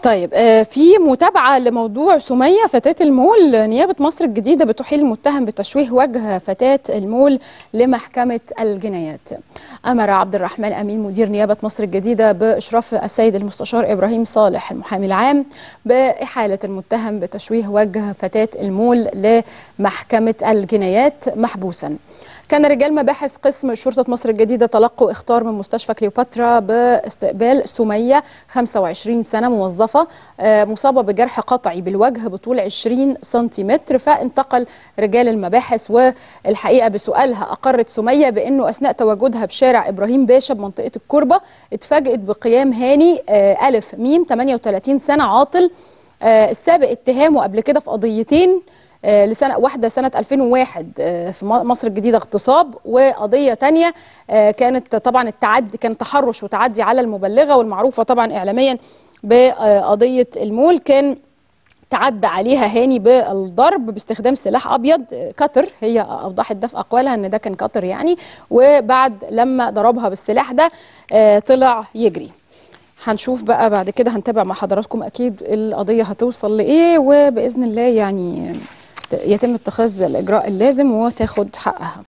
طيب آه، في متابعة لموضوع سمية فتاة المول نيابة مصر الجديدة بتحيل المتهم بتشويه وجه فتاة المول لمحكمة الجنايات أمر عبد الرحمن أمين مدير نيابة مصر الجديدة بإشراف السيد المستشار إبراهيم صالح المحامي العام بإحالة المتهم بتشويه وجه فتاة المول لمحكمة الجنايات محبوسا كان رجال مباحث قسم شرطة مصر الجديدة تلقوا اختار من مستشفى كليوباترا باستقبال سمية 25 سنة موظفة آه، مصابة بجرح قطعي بالوجه بطول 20 سنتيمتر فانتقل رجال المباحث والحقيقة بسؤالها أقرت سمية بأنه أثناء تواجدها بشارع إبراهيم باشا بمنطقة الكربة اتفاجئت بقيام هاني آه، ألف ميم 38 سنة عاطل آه، السابق اتهامه قبل كده في قضيتين آه، لسنة واحدة سنة 2001 آه، في م- مصر الجديدة اغتصاب وقضية تانية آه، كانت طبعا التعدي كان تحرش وتعدي على المبلغة والمعروفة طبعا إعلاميا بقضية المول كان تعدى عليها هاني بالضرب باستخدام سلاح ابيض آه، كتر هي اوضحت ده في اقوالها ان ده كان كتر يعني وبعد لما ضربها بالسلاح ده آه، طلع يجري هنشوف بقى بعد كده هنتابع مع حضراتكم اكيد القضيه هتوصل لايه وباذن الله يعني يتم اتخاذ الاجراء اللازم وتاخد حقها